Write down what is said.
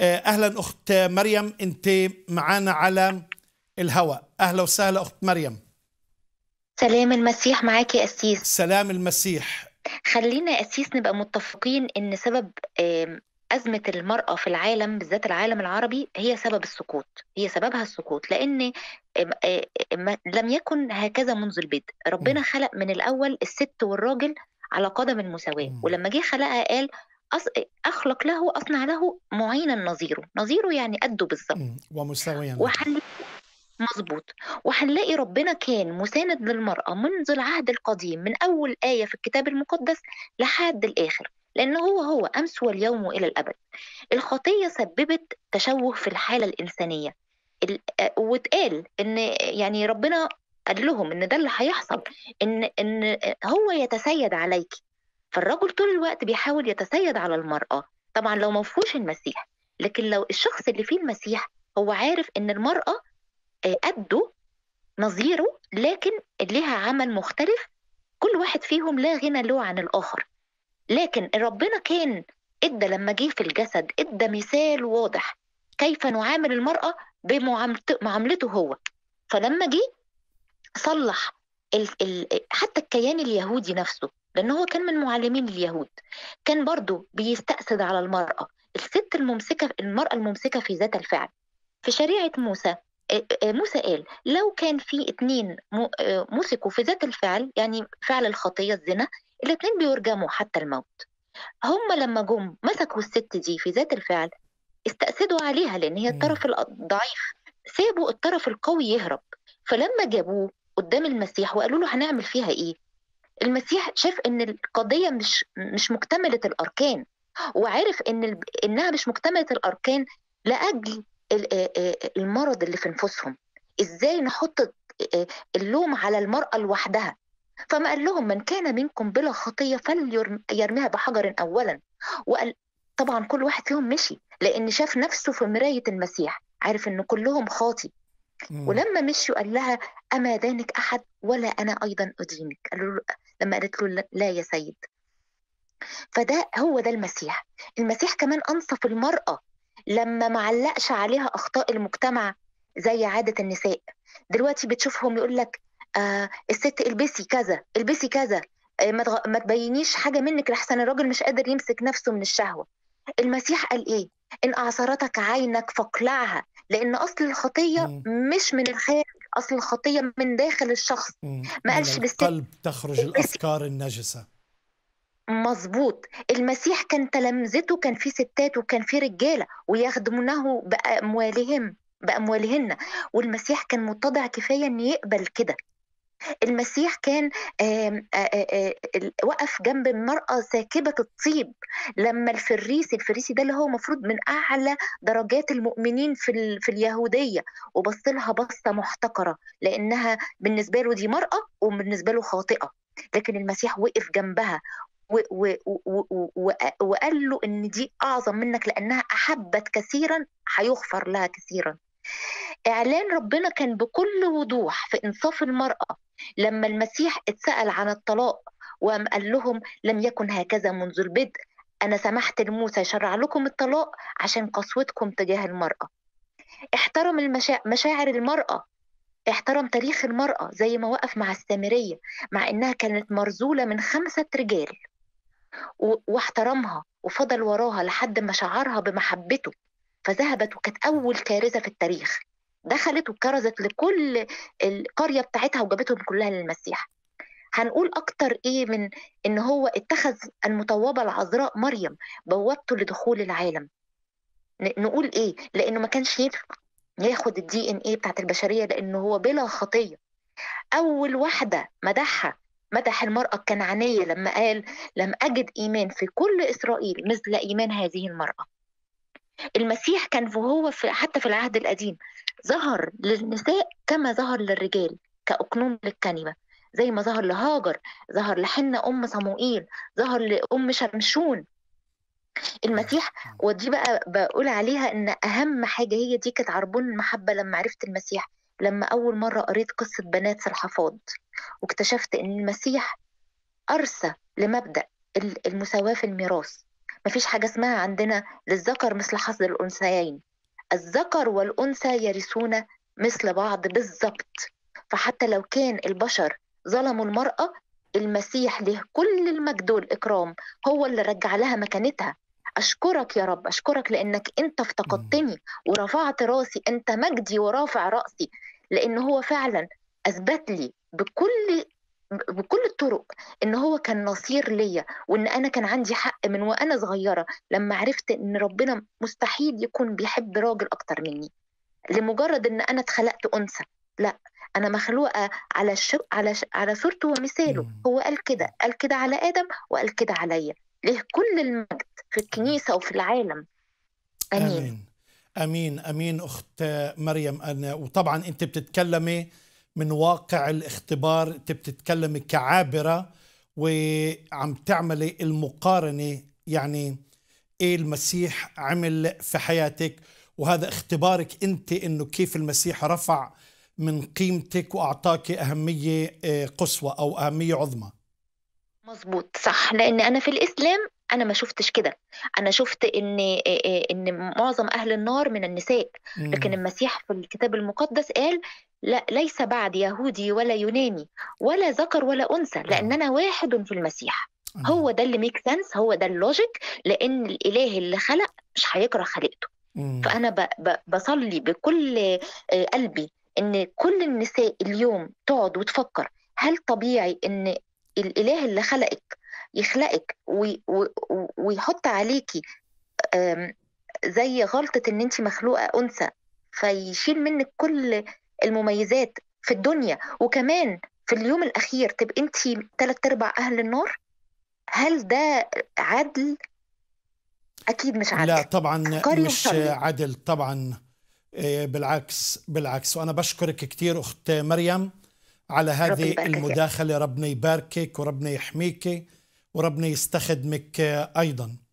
اهلا اخت مريم انت معنا على الهواء اهلا وسهلا اخت مريم سلام المسيح معاك يا أسيس سلام المسيح خلينا يا أسيس نبقى متفقين إن سبب آم، أزمة المرأة في العالم بالذات العالم العربي هي سبب السقوط هي سببها السقوط لأن آم، آه، ما- لم يكن هكذا منذ البدء ربنا مم. خلق من الأول الست والراجل على قدم المساواة مم. ولما جه خلقها قال أص- أخلق له أصنع له معينا نظيره نظيره يعني قده بالظبط مم. ومساويا له. وحل مظبوط وهنلاقي ربنا كان مساند للمرأة منذ العهد القديم من أول آية في الكتاب المقدس لحد الآخر لأنه هو هو أمس واليوم وإلى الأبد الخطية سببت تشوه في الحالة الإنسانية ال- آه، واتقال إن يعني ربنا قال لهم إن ده اللي هيحصل إن إن هو يتسيد عليك فالرجل طول الوقت بيحاول يتسيد على المرأة طبعا لو ما فيهوش المسيح لكن لو الشخص اللي فيه المسيح هو عارف إن المرأة آه، قده نظيره لكن ليها عمل مختلف كل واحد فيهم لا غنى له عن الآخر لكن ربنا كان ادى لما جه في الجسد ادى مثال واضح كيف نعامل المرأة بمعاملته هو فلما جه صلح ال ال حتى الكيان اليهودي نفسه لأن هو كان من معلمين اليهود كان برضو بيستأسد على المرأة الست الممسكة المرأة الممسكة في ذات الفعل في شريعة موسى آه، آه، موسى قال لو كان في اتنين م- آه، مسكوا في ذات الفعل يعني فعل الخطية الزنا الاتنين بيرجموا حتى الموت هم لما جم مسكوا الست دي في ذات الفعل استأسدوا عليها لأن هي مم. الطرف الضعيف سابوا الطرف القوي يهرب فلما جابوه قدام المسيح وقالوا له هنعمل فيها ايه المسيح شاف ان القضية مش مش مكتملة الأركان وعرف ان ال- انها مش مكتملة الأركان لأجل ال- آه، آه، المرض اللي في نفوسهم ازاي نحط آه، اللوم على المرأة لوحدها فما قال لهم من كان منكم بلا خطية فليرميها بحجر أولا وقال طبعا كل واحد فيهم مشي لأن شاف نفسه في مراية المسيح عارف إن كلهم خاطي مم. ولما مشوا قال لها أما دانك أحد ولا أنا أيضا أدينك قالوا له لما قالت له لا- لا يا سيد فده هو ده المسيح المسيح كمان أنصف المرأة لما معلقش عليها أخطاء المجتمع زي عادة النساء دلوقتي بتشوفهم يقول لك آه الست البسي كذا البسي كذا آه ما, تغ... ما تبينيش حاجة منك لحسن الراجل مش قادر يمسك نفسه من الشهوة المسيح قال إيه إن أعصرتك عينك فاقلعها لأن أصل الخطية مم. مش من الخارج أصل الخطية من داخل الشخص مم. ما قالش من بالست القلب تخرج الافكار النجسه مظبوط المسيح كان تلامذته كان في ستات وكان في رجاله ويخدمونه باموالهم باموالهن والمسيح كان متضع كفايه ان يقبل كده المسيح كان آم، آ- آ- آ- ال- وقف جنب المرأة ساكبة الطيب لما الفريسي الفريسي ده اللي هو مفروض من أعلى درجات المؤمنين في, ال... في اليهودية وبص لها بصة محتقرة لأنها بالنسبة له دي مرأة وبالنسبة له خاطئة لكن المسيح وقف جنبها و... و... و... و... و... وقال له إن دي أعظم منك لأنها أحبت كثيرا هيغفر لها كثيرا إعلان ربنا كان بكل وضوح في إنصاف المرأة لما المسيح اتسأل عن الطلاق وقام قال لهم لم يكن هكذا منذ البدء أنا سمحت لموسى يشرع لكم الطلاق عشان قسوتكم تجاه المرأة احترم المشا... مشاعر المرأة احترم تاريخ المرأة زي ما وقف مع السامرية مع إنها كانت مرزولة من خمسة رجال و... واحترمها وفضل وراها لحد ما شعرها بمحبته فذهبت وكانت أول كارثة في التاريخ دخلت وكرزت لكل القرية بتاعتها وجابتهم كلها للمسيح هنقول أكتر إيه من إن هو اتخذ المطوبة العذراء مريم بوابته لدخول العالم ن- نقول إيه لأنه ما كانش ينفع ياخد الدي ان ايه بتاعت البشرية لأنه هو بلا خطية أول واحدة مدحها مدح المرأة الكنعانية لما قال لم أجد إيمان في كل إسرائيل مثل إيمان هذه المرأة المسيح كان وهو في حتى في العهد القديم ظهر للنساء كما ظهر للرجال كأقنوم للكلمة زي ما ظهر لهاجر ظهر لحنة أم صموئيل ظهر لأم شمشون المسيح ودي بقى بقول عليها إن أهم حاجة هي دي كانت عربون المحبة لما عرفت المسيح لما أول مرة قريت قصة بنات سلحفاض واكتشفت إن المسيح أرسى لمبدأ المساواة في الميراث مفيش حاجة اسمها عندنا للذكر مثل حظ الأنثيين الذكر والأنثى يرثون مثل بعض بالظبط فحتى لو كان البشر ظلموا المرأة المسيح له كل المجد والإكرام هو اللي رجع لها مكانتها أشكرك يا رب أشكرك لأنك أنت افتقدتني ورفعت راسي أنت مجدي ورافع رأسي لأن هو فعلا أثبت لي بكل بكل الطرق ان هو كان نصير ليا وان انا كان عندي حق من وانا صغيره لما عرفت ان ربنا مستحيل يكون بيحب راجل اكتر مني لمجرد ان انا اتخلقت انثى لا انا مخلوقه على ش... على ش... على صورته ومثاله مم. هو قال كده قال كده على ادم وقال كده عليا ليه كل المجد في الكنيسه وفي العالم امين, آمين. امين امين امين اخت مريم أنا وطبعا انت بتتكلمي من واقع الاختبار انت بتتكلمي كعابره وعم تعملي المقارنه يعني ايه المسيح عمل في حياتك وهذا اختبارك انت انه كيف المسيح رفع من قيمتك واعطاك اهميه آه، قصوى او اهميه عظمى مظبوط صح لان انا في الاسلام انا ما شفتش كده انا شفت ان ان معظم اهل النار من النساء لكن مم. المسيح في الكتاب المقدس قال لا ليس بعد يهودي ولا يوناني ولا ذكر ولا انثى لان انا واحد في المسيح أمين. هو ده اللي ميك سنس هو ده اللوجيك لان الاله اللي خلق مش هيكره خلقته مم. فانا ب ب بصلي بكل آه، قلبي ان كل النساء اليوم تقعد وتفكر هل طبيعي ان الاله اللي خلقك يخلقك وي- و- و- ويحط عليكي آم، زي غلطة ان انت مخلوقة انثى فيشيل منك كل المميزات في الدنيا وكمان في اليوم الاخير تبقى انت تلات ارباع اهل النار هل ده عدل اكيد مش عدل لا طبعا فكري مش وصلي. عدل طبعا إيه، بالعكس بالعكس وانا بشكرك كثير اخت مريم على ربي هذه يباركك يا المداخله ربنا يباركك وربنا يحميك وربنا يستخدمك ايضا